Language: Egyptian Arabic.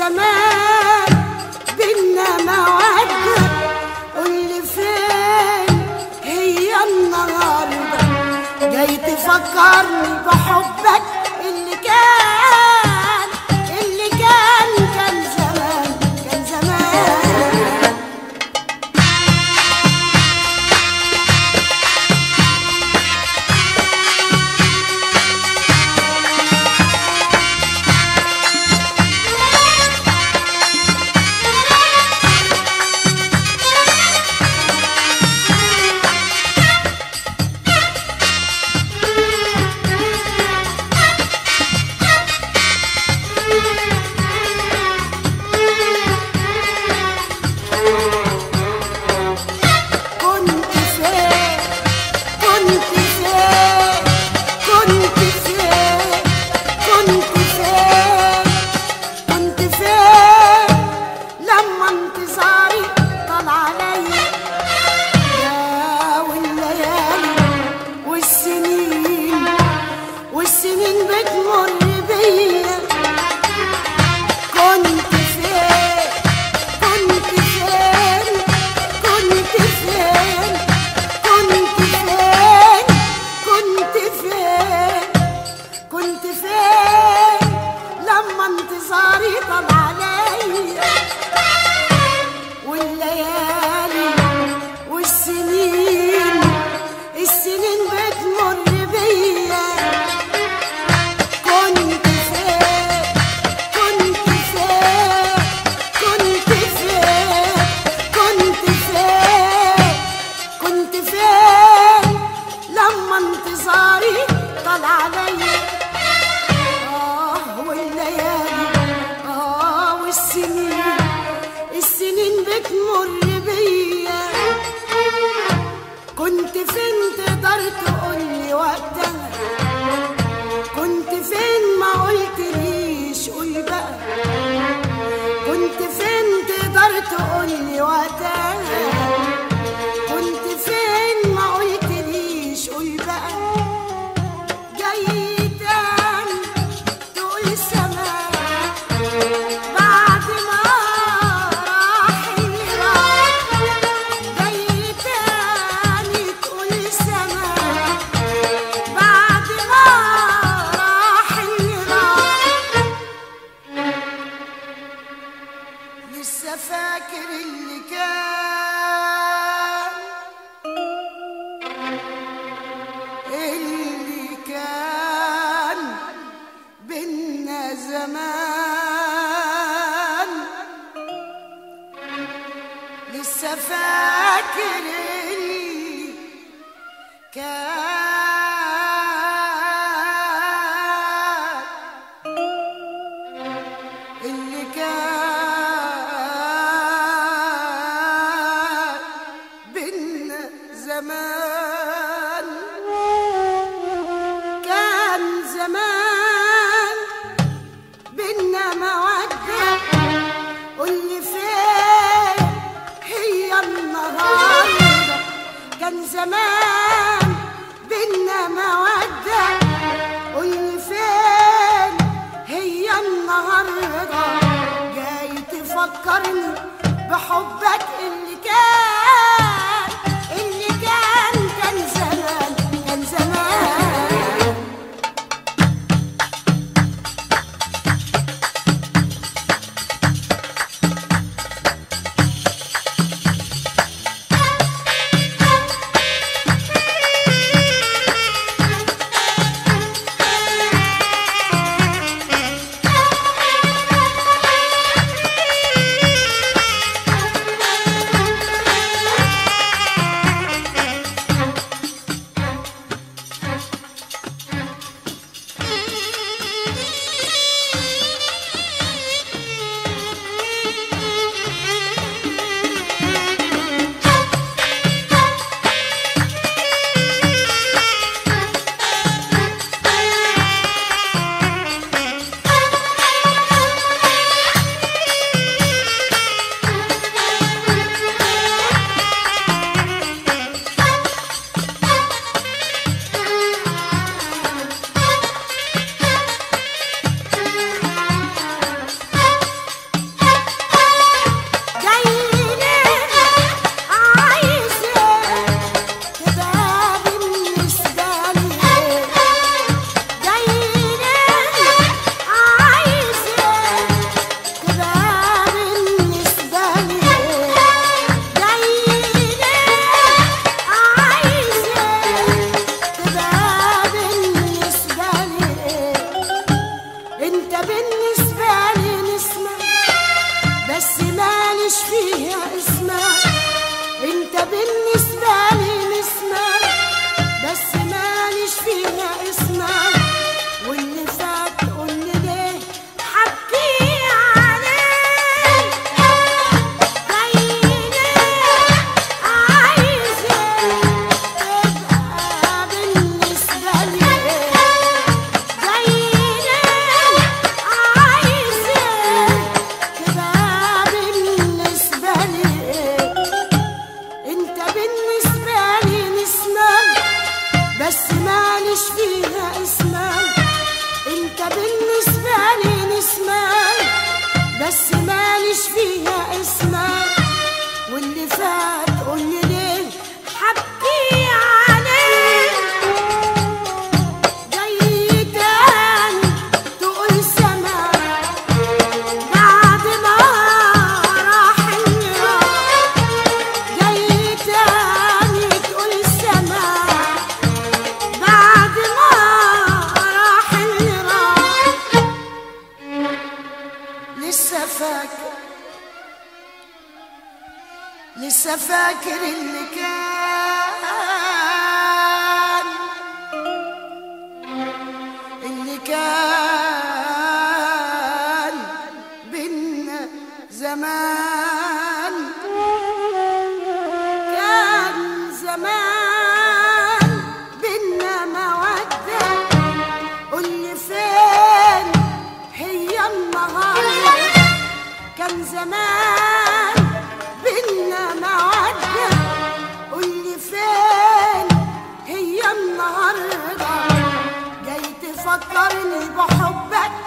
زمان بينا مودة قولي فين هي النهاردة جاي تفكرني بحبك اللي كان اللي كان كان زمان كان زمان كنت فين كنت فين كنت فين كنت فين كنت فين لما انتظاري طال عليا يا والليالي والسنين والسنين بتمر بيا كنت فين كنت فين كنت فين كنت فين كنت فين كنت فين لما انتظاري طال عليا والليالي والسنين السنين بتمر بيا كنت فين كنت فين كنت فين كنت فين كنت فين لما انتظاري طال عليا آه والليالي آه والسنين السنين بتمر بيا كنت فين تقدر تقولي وقتها كنت فين ما قلتليش قول بقى كنت فين تقدر تقولي وقتها كنت فين ما قلتليش قول بقى جاي تاني تقول سماء بعد ما راح اللي راح جاي تاني تقول سماء بعد ما راح اللي راح لسه فاكر اللي كان اللي كان بينا زمان لسه فاكر اللي كان اللي كان بينا زمان كان زمان بينا مودة قولي فين هي النهاردة كان زمان بينا مودة قولي فين هي النهاردة جاي تفكرني بحبك اللي كان اللي كان كان زمان كان زمان لسه فاكر لسه فاكر اللي كان اللي كان بينا زمان كان زمان بينا مودة قولي فين هي النهاردة كان زمان بينا مودة قولي فين هي النهاردة جاي تفكرني بحبك